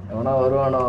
எவனா வருவானோ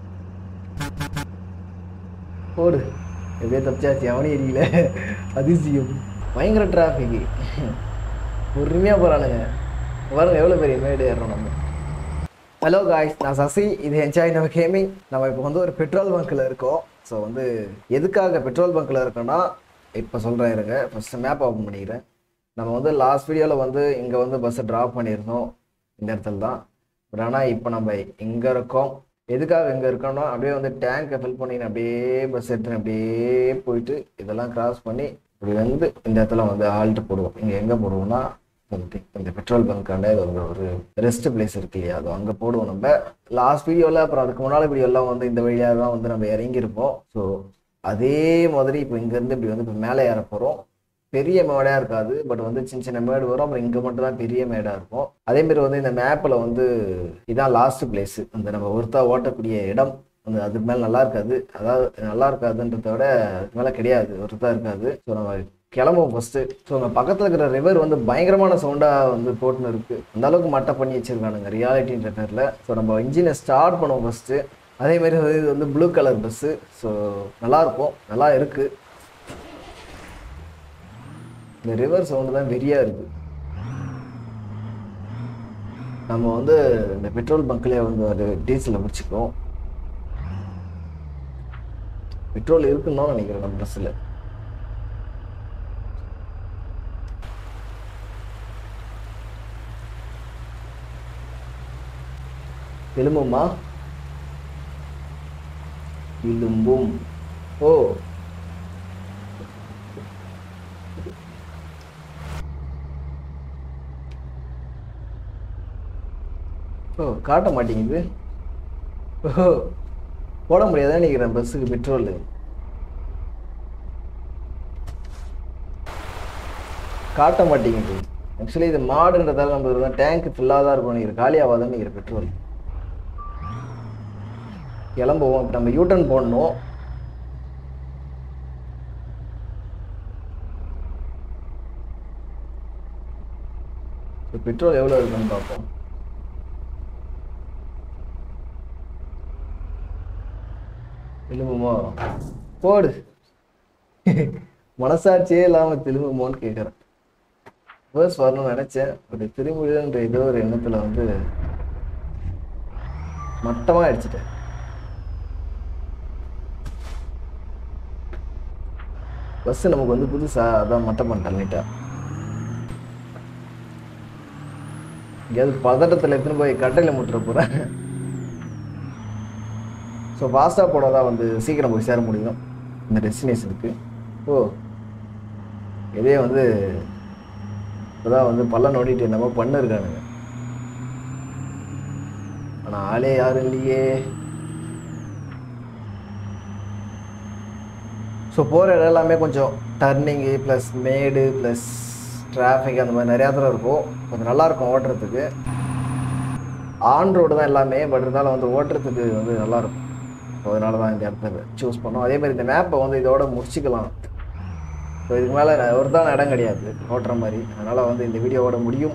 போடு எப்படியே தப்பிச்சாச்சு எவனையும் எரியல அதிசயம் பயங்கர டிராஃபிக் பொறுமையாக போகிறானுங்க பாருங்க எவ்வளோ பெரிய மேடு ஏறுறோம் நம்ம ஹலோ காய்ஸ் நான் சசி இது என்ஜாய் நம்ம கேமிங் நம்ம இப்போ வந்து ஒரு பெட்ரோல் பங்க்கில் இருக்கோம் ஸோ வந்து எதுக்காக பெட்ரோல் பங்க்கில் இருக்கோன்னா இப்போ சொல்கிறேன் இருங்க ஃபஸ்ட்டு மேப் ஓப்பன் பண்ணிக்கிறேன் நம்ம வந்து லாஸ்ட் வீடியோவில் வந்து இங்கே வந்து பஸ்ஸை ட்ராப் பண்ணியிருந்தோம் இந்த இடத்துல தான் பட் ஆனால் இப்போ நம்ம இங்கே இருக்கோம் எதுக்காக இங்கே இருக்கோம்னா அப்படியே வந்து டேங்கை ஃபில் பண்ணின்னு அப்படியே பஸ் எடுத்துன்னு அப்படியே போயிட்டு இதெல்லாம் கிராஸ் பண்ணி இப்படி வந்து இந்த இடத்துல வந்து ஆல்ட்டு போடுவோம் இங்கே எங்கே போடுவோம்னா something. இந்த பெட்ரோல் பங்க்காண்ட ஒரு ஒரு ரெஸ்ட் பிளேஸ் இருக்கு இல்லையா அது அங்கே போடுவோம் நம்ம லாஸ்ட் வீடியோவில் அப்புறம் அதுக்கு முன்னாடி வீடியோலாம் வந்து இந்த வழியாக தான் வந்து நம்ம இறங்கியிருப்போம் ஸோ அதே மாதிரி இப்போ இங்கேருந்து இப்படி வந்து இப்போ மேலே ஏற போகிறோம் பெரிய மேடாக இருக்காது பட் வந்து சின்ன சின்ன மேடு வரும் அப்புறம் இங்கே மட்டும் தான் பெரிய மேடாக இருக்கும் அதே மாதிரி வந்து இந்த மேப்பில் வந்து இதான் லாஸ்ட் பிளேஸ் அந்த நம்ம ஒருத்தா ஓட்டக்கூடிய இடம் அந்த அதுக்கு மேலே நல்லா இருக்காது அதாவது நல்லா இருக்காதுன்றத விட அதுக்கு மேலே கிடையாது ஒருத்தா இருக்காது ஸோ நம்ம கிளம்புவோம் ஃபஸ்ட்டு ஸோ நம்ம பக்கத்தில் இருக்கிற ரிவர் வந்து பயங்கரமான சவுண்டாக வந்து போட்டுன்னு இருக்கு அந்த அளவுக்கு மட்டை பண்ணி வச்சிருக்கானுங்க ரியாலிட்டின்ற பேரில் ஸோ நம்ம இன்ஜினை ஸ்டார்ட் பண்ணுவோம் ஃபஸ்ட்டு அதே மாதிரி வந்து இது வந்து ப்ளூ கலர் பஸ்ஸு ஸோ நல்லாயிருக்கும் நல்லா இருக்குது இந்த ரிவர் சவுண்டு தான் வெறியாக இருக்குது நம்ம வந்து இந்த பெட்ரோல் பங்க்லேயே வந்து ஒரு டீசலை முடிச்சுக்குவோம் பெட்ரோல் இருக்குன்னு தான் நினைக்கிறேன் நம்ம பஸ்ஸில் எலும்புமா எலும்பும் ஓ ஓ காட்ட மாட்டேங்குது ஓ போட முடியாதான் நினைக்கிறேன் பஸ்ஸுக்கு பெட்ரோல் காட்ட மாட்டேங்குது ஆக்சுவலி இது மாடுன்றதால நம்ம டேங்க் ஃபுல்லாக தான் இருக்கும் நினைக்கிறேன் காலியாகாதான் நினைக்கிறேன் பெட்ரோல் கிளம்புவோம் இப்போ நம்ம யூட்டன் போடணும் இப்போ பெட்ரோல் எவ்வளோ இருக்குன்னு பார்ப்போம் திரும்புமோ போடு மனசாட்சியே இல்லாமல் திரும்புமோன்னு கேட்குறேன் ஃபர்ஸ்ட் வரணும்னு நினச்சேன் பட் திரும்பிடுன்ற ஏதோ ஒரு எண்ணத்தில் வந்து மட்டமாக அடிச்சிட்டேன் பஸ் நமக்கு வந்து புதுசா அதான் மட்டம் பண்ணிட்டேன் நீட்டா எங்கேயாவது பதட்டத்தில் எடுத்துன்னு போய் கட்டையில் முட்டுற போகிறேன் ஸோ ஃபாஸ்ட்டாக போனால் வந்து சீக்கிரம் போய் சேர முடியும் இந்த டெஸ்டினேஷனுக்கு ஓ இதே வந்து இப்போதான் வந்து பல்ல நோண்டிட்டு என்னமோ பண்ணிருக்கானுங்க ஆனால் ஆளே யாரும் இல்லையே ஸோ போகிற இடம் எல்லாமே கொஞ்சம் டர்னிங்கு ப்ளஸ் மேடு ப்ளஸ் டிராஃபிக் அந்த மாதிரி நிறையா தூரம் இருக்கும் கொஞ்சம் நல்லாயிருக்கும் ஓட்டுறதுக்கு ஆன் ரோடு தான் எல்லாமே பட் இருந்தாலும் வந்து ஓட்டுறதுக்கு வந்து நல்லாயிருக்கும் ஸோ அதனால தான் இந்த இடத்த சூஸ் பண்ணோம் அதே மாதிரி இந்த மேப்பை வந்து இதோட முடிச்சுக்கலாம் ஸோ இதுக்கு மேலே ஒரு தான் இடம் கிடையாது ஓட்டுற மாதிரி அதனால் வந்து இந்த வீடியோவோட முடியும்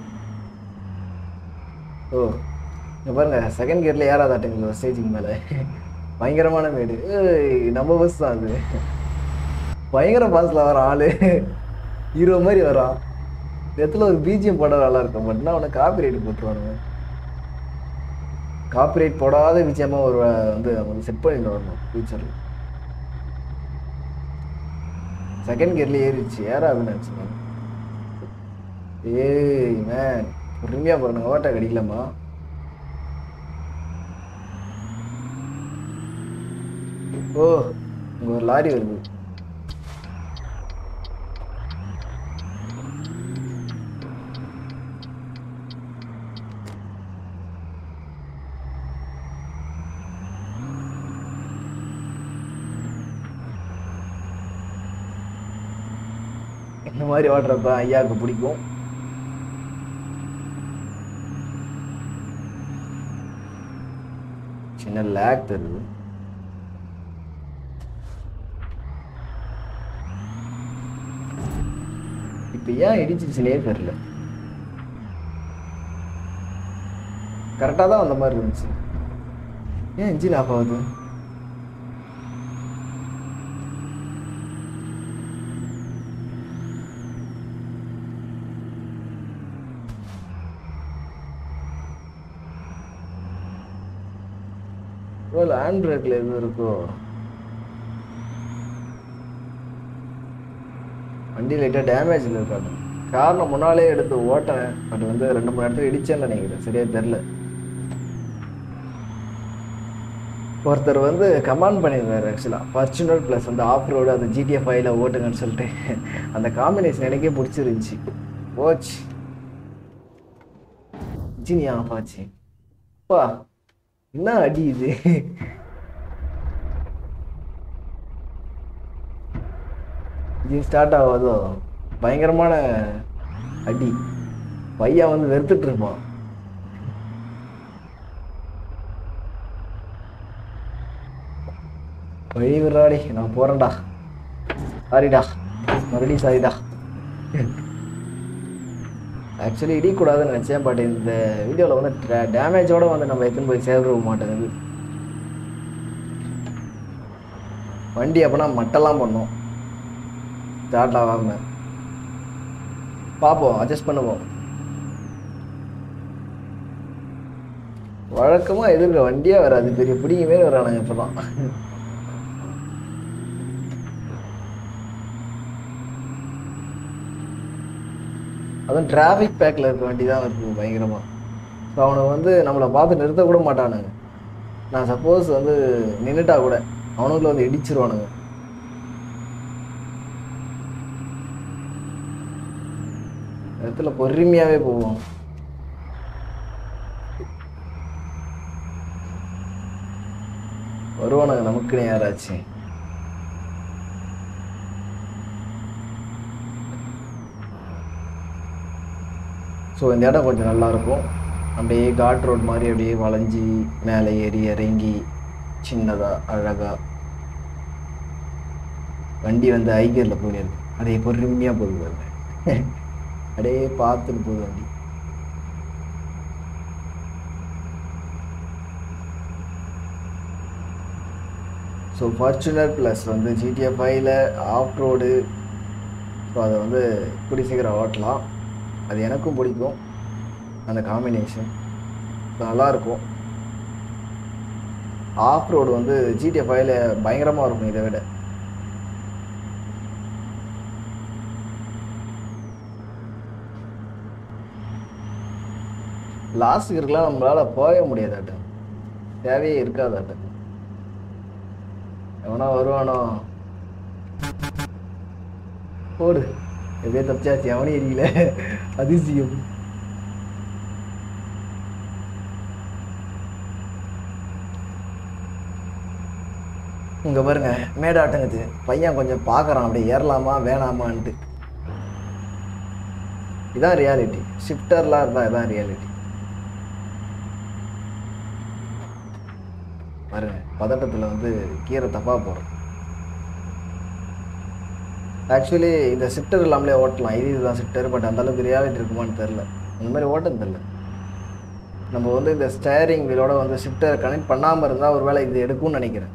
ஓ இங்க பாருங்க செகண்ட் கியரில் ஏறாதாட்டுங்க ஸ்டேஜிங் மேலே பயங்கரமான மேடு ஏய், நம்ம பஸ் தான் அது பயங்கர பாஸில் வர ஆளு ஹீரோ மாதிரி வரான் இந்த இடத்துல ஒரு பிஜிஎம் படம் நல்லா இருக்கும் பட்னா அவனை காப்பிரைட் போட்டுருவானுங்க காப்பிரைட் போடாத பிஜிஎம்மாக ஒரு வந்து அவங்க செட் பண்ணிட்டு வரணும் ஃபியூச்சரில் செகண்ட் கியர்ல ஏறிடுச்சு ஏறாதுன்னு நினச்சேன் ஏய் மேன் பொறுமையாக பாருங்க ஓட்ட கடிக்கலாமா ஓ இங்க ஒரு லாரி வருது இந்த மாதிரி ஓட்டுறப்ப ஐயாவுக்கு பிடிக்கும் சின்ன லேக் தருது இப்போ ஏன் இடிச்சிச்சுனே தெரியல கரெக்டாக தான் வந்த மாதிரி இருந்துச்சு ஏன் இன்ஜின் ஆஃப் ஆகுது ஒரு ஹேண்ட் பிரேக்ல எதுவும் இருக்கோ வண்டி லைட்டாக டேமேஜில் இருக்காது காரணம் முன்னாலே எடுத்து ஓட்டேன் பட் வந்து ரெண்டு மூணு இடத்துல இடிச்சேன்னு நினைக்கிறேன் சரியா தெரில ஒருத்தர் வந்து கமாண்ட் பண்ணியிருந்தார் ஆக்சுவலாக ஃபார்ச்சுனர் ப்ளஸ் வந்து ஆஃப் ரோடு அந்த ஜிடிஎஃப் ஃபைவ்ல ஓட்டுங்கன்னு சொல்லிட்டு அந்த காம்பினேஷன் எனக்கே பிடிச்சிருந்துச்சி போச்சு ஜினி ஆஃப் ஆச்சு பா என்ன அடி இது இது ஸ்டார்ட் ஆகாதோ பயங்கரமான அடி பையன் வந்து வெறுத்துட்டு இருப்பான் வழி விடுறாடி நான் போறேன்டா சாரிடா மறுபடியும் சாரிடா ஆக்சுவலி இடிக்கூடாதுன்னு நினச்சேன் பட் இந்த வீடியோவில் வந்து டேமேஜோட வந்து நம்ம எத்தனை போய் சேர்க்க மாட்டேங்குது வண்டி அப்போனா மட்டெல்லாம் பண்ணோம் ஸ்டார்ட் ஆகாம பார்ப்போம் அட்ஜஸ்ட் பண்ணுவோம் வழக்கமாக எதிர்க்க வண்டியே வராது பெரிய பிடிங்கவே வரானுங்க இப்போ தான் அதுவும் டிராஃபிக் பேக்கில் இருக்க வண்டி தான் இருக்குது பயங்கரமாக ஸோ அவனுக்கு வந்து நம்மளை பார்த்து நிறுத்த கூட மாட்டானுங்க நான் சப்போஸ் வந்து நின்றுட்டா கூட அவனுக்குள்ள வந்து இடிச்சிருவானுங்க இடத்துல பொறுமையாகவே போவோம் வருவானுங்க நமக்குன்னு யாராச்சும் ஸோ இந்த இடம் கொஞ்சம் நல்லா இருக்கும் அப்படியே காட் ரோட் மாதிரி அப்படியே வளைஞ்சி மேலே ஏறி இறங்கி சின்னதாக அழகாக வண்டி வந்து ஐகியரில் போயிருக்கு அப்படியே பொறுமையாக போகுது பாருங்க. அப்படியே பார்த்துட்டு போகுது வண்டி ஸோ ஃபார்ச்சுனர் ப்ளஸ் வந்து ஜிடிஎஃப் ஃபைவ்ல ஆஃப் ரோடு ஸோ அதை வந்து கூடி சீக்கிரம் ஓட்டலாம் அது எனக்கும் பிடிக்கும் அந்த காம்பினேஷன் நல்லாயிருக்கும் ஆஃப் ரோடு வந்து ஜிடிஎஃப் ஃபைவ்ல பயங்கரமாக இருக்கும் இதை விட லாஸ்ட் இருக்கலாம் நம்மளால் போக முடியாதாட்டம் தேவையே இருக்காதாட்டம் எவனா வருவானோ போடு எப்படியே தப்பிச்சாச்சு எவனே எரியல அதிசயம் இங்க பாருங்க மேடாட்டங்குது பையன் கொஞ்சம் பார்க்கறான் அப்படியே ஏறலாமா வேணாமான்ட்டு இதான் ரியாலிட்டி ஷிஃப்டர்லாம் இருந்தால் இதான் ரியாலிட்டி பாருங்க பதட்டத்தில் வந்து கீரை தப்பாக போடுறோம் ஆக்சுவலி இந்த ஷிஃப்டர் இல்லாமலே ஓட்டலாம் இது இதுதான் ஷிஃப்டர் பட் அந்த அளவுக்கு ரியாலிட்டி இருக்குமான்னு தெரில இந்த மாதிரி ஓட்டம் தெரில நம்ம வந்து இந்த ஸ்டேரிங் வீலோட வந்து ஷிஃப்டரை கனெக்ட் பண்ணாமல் இருந்தால் ஒரு வேளை இது எடுக்கும்னு நினைக்கிறேன்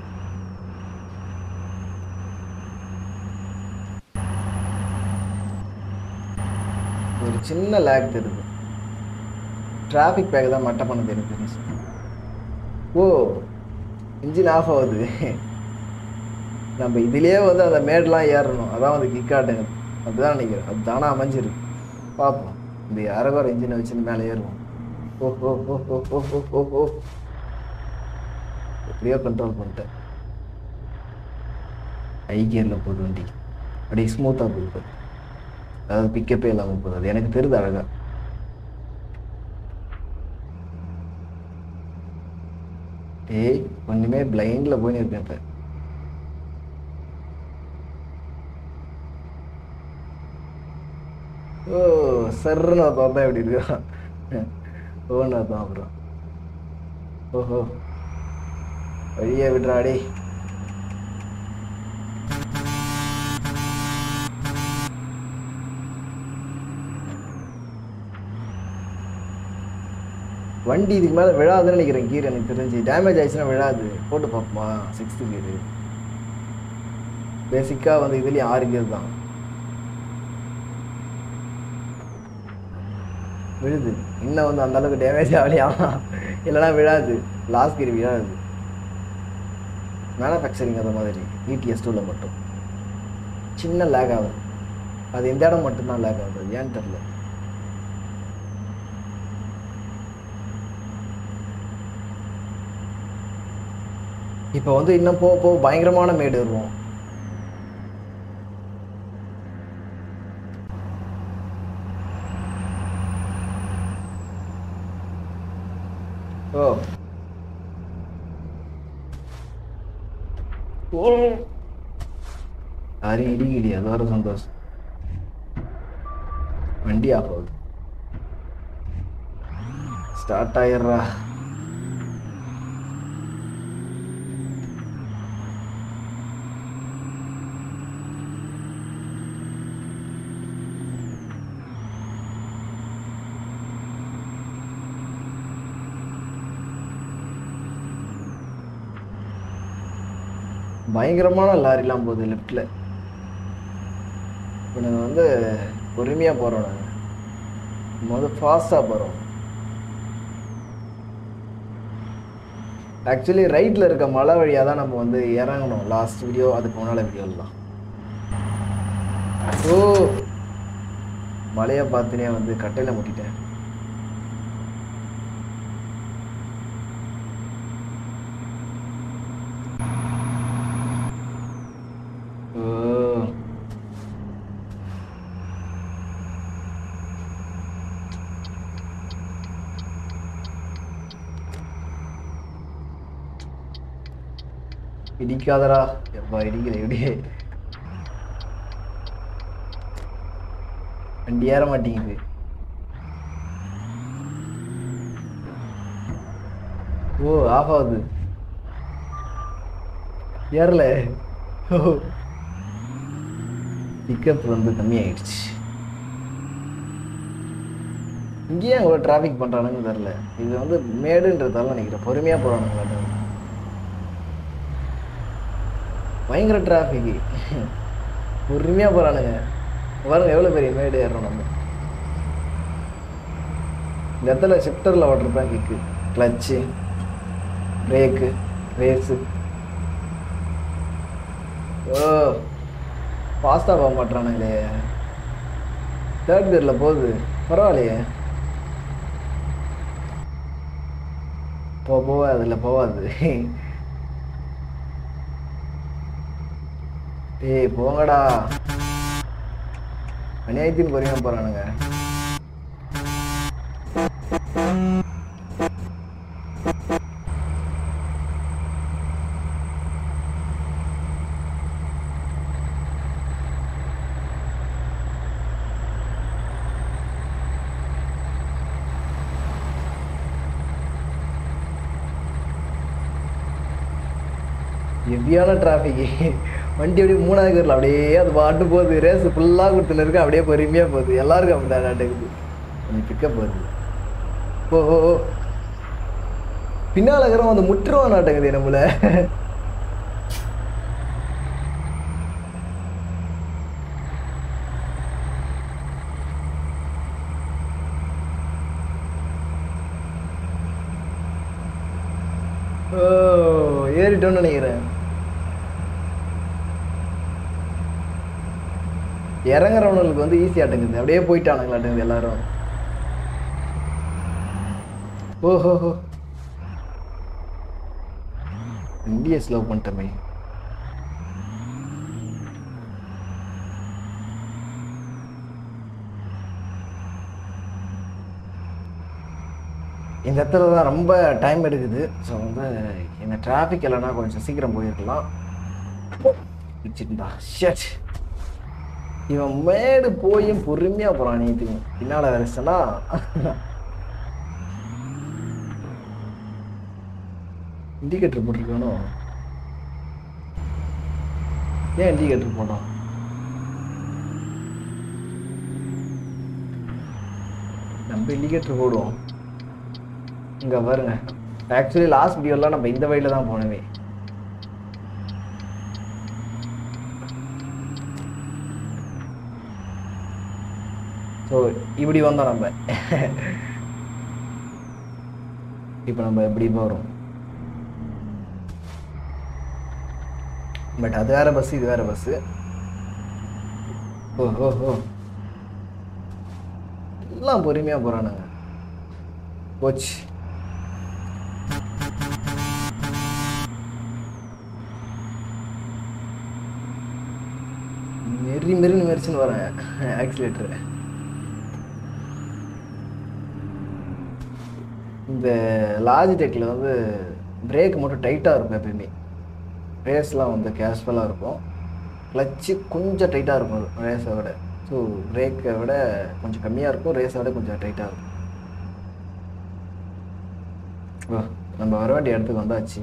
ஒரு சின்ன லேக் தெரியுது டிராஃபிக் பேக் தான் மட்டை பண்ணது எனக்கு தெரிஞ்சு ஓ இன்ஜின் ஆஃப் ஆகுது நம்ம இதுலேயே வந்து அந்த மேடெலாம் ஏறணும் அதான் வந்து கிக்காட்டுங்க அதுதான் நினைக்கிறேன் அது தானே அமைஞ்சிருக்கு பார்ப்போம் இந்த அரகோர இன்ஜினை வச்சு மேலே ஏறுவோம் ஓ ஓ ஓ ஓ ஓ ஓ ஓ ஓ எப்படியோ கண்ட்ரோல் பண்ணிட்டேன் ஐ கியரில் போகுது வண்டி அப்படியே ஸ்மூத்தாக போகுது பாரு. அதாவது பிக்கப்பே இல்லாமல் போகுது அது எனக்கு தெரியுது அழகா ஏய் ஒன்றுமே பிளைண்டில் போயின்னு இருக்கேன் இப்போ ஓ சர்ன்னு பார்த்தா எப்படி இருக்கான் ஓன்னு தான் அப்புறம் ஓஹோ வழியே விடுறாடி வண்டி இதுக்கு மேலே விழாதுன்னு நினைக்கிறேன் கீர் எனக்கு தெரிஞ்சு டேமேஜ் ஆயிடுச்சுன்னா விழாது போட்டு பார்ப்போமா சிக்ஸ்த்து கீரு பேசிக்காக வந்து இதுலேயும் ஆறு கீர் தான் விழுது இன்னும் வந்து அந்த அளவுக்கு டேமேஜ் ஆகலையா இல்லைன்னா விழாது லாஸ்ட் கீர் விழாது மேனுஃபேக்சரிங் அந்த மாதிரி இடிஎஸ் டூவில் மட்டும் சின்ன லேக் ஆகுது அது இந்த இடம் மட்டும்தான் லேக் ஆகுது ஏன்னு தெரில இப்போ வந்து இன்னும் போக போக பயங்கரமான மேடு வருவோம் ஓ ஓ யாரையும் இடிக்கடி அது வர சந்தோஷம் வண்டி ஆஃப் ஆகுது ஸ்டார்ட் ஆயிடுறா பயங்கரமான லாரிலாம் போகுது லெஃப்டில் இப்போ நாங்கள் வந்து பொறுமையாக போகிறோம் நாங்கள் முதல் ஃபாஸ்ட்டாக போகிறோம் ஆக்சுவலி ரைட்டில் இருக்க மலை வழியாக தான் நம்ம வந்து இறங்கணும் லாஸ்ட் வீடியோ அதுக்கு முன்னால் வீடியோலாம் ஓ மலையை பார்த்துனே வந்து கட்டையில் முட்டிட்டேன் ஓ இடிக்காதடா எப்பா இடிக்கல இப்படியே வண்டி ஏற மாட்டேங்குது ஓ ஆஃப் ஆகுது ஏறல ஓ பிக்கப் வந்து கம்மியாயிடுச்சு இங்கேயே அவ்வளோ டிராஃபிக் பண்ணுறானுங்கன்னு தெரில இது வந்து மேடுன்றதால நினைக்கிறேன் பொறுமையாக போகிறானுங்களாட்ட பயங்கர டிராஃபிக்கு பொறுமையாக போகிறானுங்க பாருங்க எவ்வளோ பெரிய மேடு ஏறுறோம் நம்ம இந்த இடத்துல ஷிஃப்டரில் ஓட்டுறதான் கிக்கு கிளச்சு பிரேக்கு ரேஸு ஓ ஃபாஸ்ட்டாக போக மாட்டானுங்களே தேர்ட் கியரில் போகுது பரவாயில்லையே போ போகாது இல்லை போகாது ஏய் போங்கடா அநியாயத்தின் பொறுமையாக போகிறானுங்க ஹெவியான டிராஃபிக்கு வண்டி அப்படியே மூணாவது கரில் அப்படியே அது பாட்டு போகுது ரேஸ் ஃபுல்லாக கொடுத்துன்னு இருக்கு அப்படியே பொறுமையாக போகுது எல்லாருக்கும் அப்படி தான் நடக்குது கொஞ்சம் பிக்கப் வருது ஓ ஓ ஓ. பின்னால இருக்கிறவன் வந்து முற்றுவான் நாட்டங்குது நம்மள ஓ ஏறிட்டோன்னு நினைக்கிறேன் இறங்குறவனுக்கு வந்து ஈஸி ஆட்டுங்குது அப்படியே போயிட்டானுங்களாட்டுங்குது எல்லாரும் ஓஹோஹோ இந்திய ஸ்லோ பண்ணிட்டமே இந்த இடத்துல தான் ரொம்ப டைம் எடுக்குது ஸோ வந்து இந்த டிராஃபிக் இல்லைன்னா கொஞ்சம் சீக்கிரம் போயிருக்கலாம் வச்சுட்டா ஷட் இவன் மேடு போயும் பொறுமையாக போகிறான் நீத்துக்கு பின்னால் வரிசனா இண்டிகேட்டர் போட்டிருக்கானோ ஏன் இண்டிகேட்டர் போட்டான் நம்ம இண்டிகேட்டர் போடுவோம் இங்கே பாருங்க ஆக்சுவலி லாஸ்ட் வீடியோலாம் நம்ம இந்த வழியில தான் போனவே ஸோ இப்படி வந்தோம் நம்ம இப்போ நம்ம எப்படி போகிறோம் பட் அது வேற பஸ் இது வேற பஸ் ஓ ஓ ஓ எல்லாம் பொறுமையா போறானுங்க போச்சு மெரி மெரின்னு மெரிச்சுன்னு வரேன் ஆக்சிலேட்டர் இந்த லாஜிடெக்கில் வந்து பிரேக் மட்டும் டைட்டாக இருக்கும் எப்பயுமே ரேஸ்லாம் வந்து கேஷுவலாக இருக்கும் கிளச்சு கொஞ்சம் டைட்டாக இருக்கும் ரேஸை விட ஸோ பிரேக்கை விட கொஞ்சம் கம்மியாக இருக்கும் ரேஸை விட கொஞ்சம் டைட்டாக இருக்கும் ஓ நம்ம வர வேண்டிய இடத்துக்கு வந்தாச்சு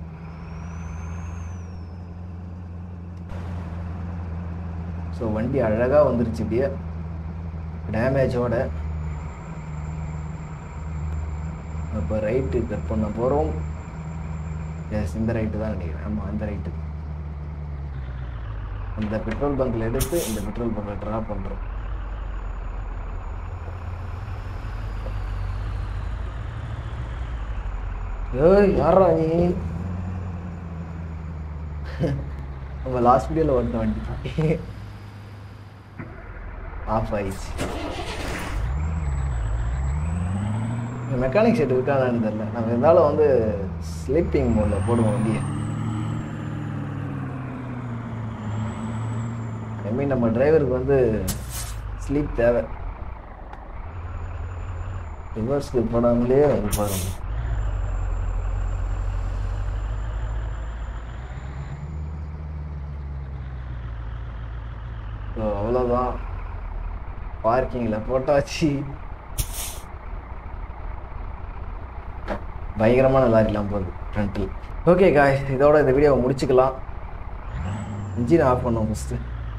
ஸோ வண்டி அழகாக வந்துருச்சு இப்படியே டேமேஜோட இப்போ ரைட்டு கட் பண்ண போகிறோம் எஸ் இந்த ரைட்டு தான் நினைக்கிறேன் ஆமாம் அந்த ரைட்டு இந்த பெட்ரோல் பங்க்ல எடுத்து இந்த பெட்ரோல் பங்க்ல ட்ராப் பண்ணுறோம் ஏய் யாரா நீ நம்ம லாஸ்ட் வீடியோவில் வந்த வண்டி ஆஃப் ஆயிடுச்சு மெக்கானிக் செட் இருக்கானான்னு தெரியல நம்ம இருந்தாலும் வந்து ஸ்லீப்பிங் மோடில் போடுவோம் வண்டியை ஐ மீன் நம்ம டிரைவருக்கு வந்து ஸ்லீப் தேவை ரிவர்ஸ்க்கு போடாமலே வந்து பாருங்க ஸோ அவ்வளோதான் பார்க்கிங்கில் போட்டாச்சு பயங்கரமான லாரிலாம் போகுது ஃப்ரண்ட்டில் ஓகே காய் இதோட இந்த வீடியோவை முடிச்சுக்கலாம் இன்ஜின் ஆஃப் பண்ணுவோம் ஃபஸ்ட்டு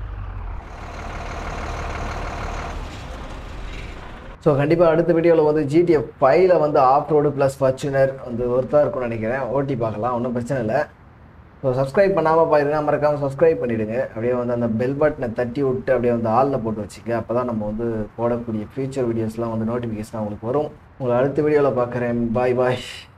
ஸோ கண்டிப்பாக அடுத்த வீடியோவில் வந்து ஜிடிஎஃப் ஃபைவ்ல வந்து ஆஃப் ரோடு ப்ளஸ் ஃபார்ச்சுனர் வந்து ஒருத்தா இருக்கும்னு நினைக்கிறேன் ஓட்டி பார்க்கலாம் ஒன்றும் பிரச்சனை இல்லை ஸோ சப்ஸ்கிரைப் பண்ணாமல் பாருங்க மறக்காமல் சப்ஸ்கிரைப் பண்ணிவிடுங்க அப்படியே வந்து அந்த பெல் பட்டனை தட்டி விட்டு அப்படியே வந்து ஆளில் போட்டு வச்சுக்க அப்போ தான் நம்ம வந்து போடக்கூடிய ஃபியூச்சர் வீடியோஸ்லாம் வந்து நோட்டிஃபிகேஷன் உங்களுக்கு வரும் உங்களை அடுத்த வீடியோவில் பார்க்குறேன் பாய் பாய்